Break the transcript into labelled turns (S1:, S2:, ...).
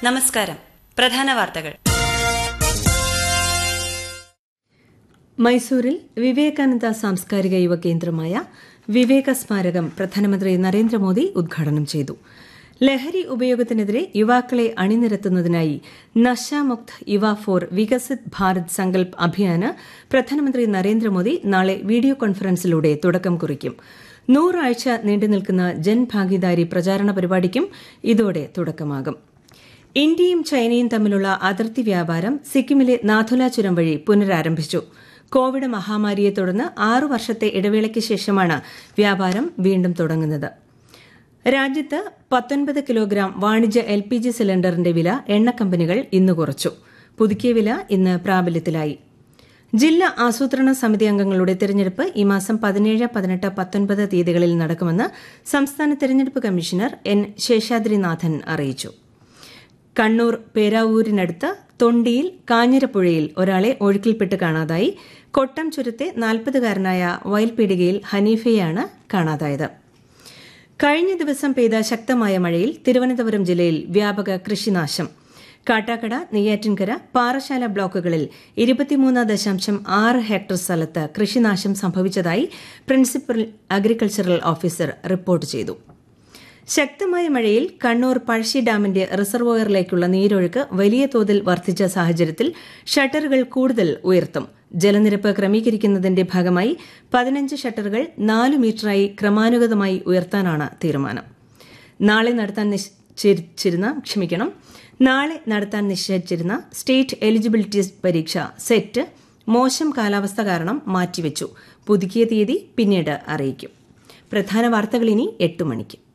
S1: നമസ്കാരം പ്രധാന വാർത്തകൾ
S2: മൈസൂരിൽ വിവേകാനന്ദ സാംസ്കാരിക യുവ കേന്ദ്രമായ വിവേക സ്മാരകം പ്രധാനമന്ത്രി നരേന്ദ്രമോദി ഉദ്ഘാടനം ചെയ്തു ലഹരി ഉപയോഗത്തിനെതിരെ യുവാക്കളെ അണിനിരത്തുന്നതിനായി നശാമുക്ത് യുവ ഫോർ വികസിത് ഭാരത് സങ്കൽപ് അഭിയാന് പ്രധാനമന്ത്രി നരേന്ദ്രമോദി നാളെ വീഡിയോ കോൺഫറൻസിലൂടെ തുടക്കം കുറിക്കും നൂറാഴ്ച നീണ്ടുനിൽക്കുന്ന ജൻഭാഗിദാരി പ്രചാരണ പരിപാടിക്കും ഇതോടെ തുടക്കമാകും ഇന്ത്യയും ചൈനയും തമ്മിലുള്ള അതിർത്തി വ്യാപാരം സിക്കിമിലെ നാഥുല ചുരം വഴി പുനരാരംഭിച്ചു കോവിഡ് മഹാമാരിയെ തുടർന്ന് ആറു വർഷത്തെ ഇടവേളയ്ക്ക് ശേഷമാണ് വ്യാപാരം വീണ്ടും തുടങ്ങുന്നത് രാജ്യത്ത് പത്തൊൻപത് കിലോഗ്രാം വാണിജ്യ എൽ പി ജി സിലിണ്ടറിന്റെ വില എണ്ണ കമ്പനികൾ ഇന്ന് കുറച്ചു പുതുക്കിയ വില ഇന്ന് പ്രാബല്യത്തിലായി ജില്ലാ ആസൂത്രണ സമിതി അംഗങ്ങളുടെ തെരഞ്ഞെടുപ്പ് ഈ മാസം പതിനേഴ് പതിനെട്ട് പത്തൊൻപത് തീയതികളിൽ നടക്കുമെന്ന് സംസ്ഥാന തെരഞ്ഞെടുപ്പ് കമ്മീഷണർ എൻ ശേഷാദ്രിനാഥൻ അറിയിച്ചു കണ്ണൂർ പേരാവൂരിനടുത്ത് തൊണ്ടിയിൽ കാഞ്ഞിരപ്പുഴയിൽ ഒരാളെ ഒഴുക്കിൽപ്പെട്ട് കാണാതായി കൊട്ടം ചുരത്തെ നാൽപ്പതുകാരനായ വയൽപീടികയിൽ ഹനീഫയെയാണ് കാണാതായത് കഴിഞ്ഞ ദിവസം പെയ്ത ശക്തമായ മഴയിൽ തിരുവനന്തപുരം ജില്ലയിൽ വ്യാപക കൃഷിനാശം കാട്ടാക്കട നെയ്യാറ്റിൻകര പാറശാല ബ്ലോക്കുകളിൽ ഇരുപത്തിമൂന്ന് ദശാംശം ആറ് ഹെക്ടർ സ്ഥലത്ത് കൃഷിനാശം സംഭവിച്ചതായി പ്രിൻസിപ്പൽ അഗ്രികൾച്ചറൽ ഓഫീസർ റിപ്പോർട്ട് ചെയ്തു ശക്തമായ മഴയിൽ കണ്ണൂർ പഴശ്ശി ഡാമിന്റെ റിസർവോയറിലേക്കുള്ള നീരൊഴുക്ക് വലിയ തോതിൽ വർദ്ധിച്ച സാഹചര്യത്തിൽ ഷട്ടറുകൾ കൂടുതൽ ഉയർത്തും ജലനിരപ്പ് ക്രമീകരിക്കുന്നതിന്റെ ഭാഗമായി പതിനഞ്ച് ഷട്ടറുകൾ നാല് മീറ്ററായി ക്രമാനുഗതമായി ഉയർത്താനാണ് തീരുമാനം നാളെ നടത്താൻ നിശ്ചയിച്ചിരുന്ന ക്ഷമിക്കണം നാളെ നടത്താൻ നിശ്ചയിച്ചിരുന്ന സ്റ്റേറ്റ് എലിജിബിലിറ്റി പരീക്ഷ സെറ്റ് മോശം കാലാവസ്ഥ കാരണം മാറ്റിവെച്ചു പുതുക്കിയ തീയതി പിന്നീട് അറിയിക്കും പ്രധാന വാർത്തകൾ ഇനി എട്ട് മണിക്ക്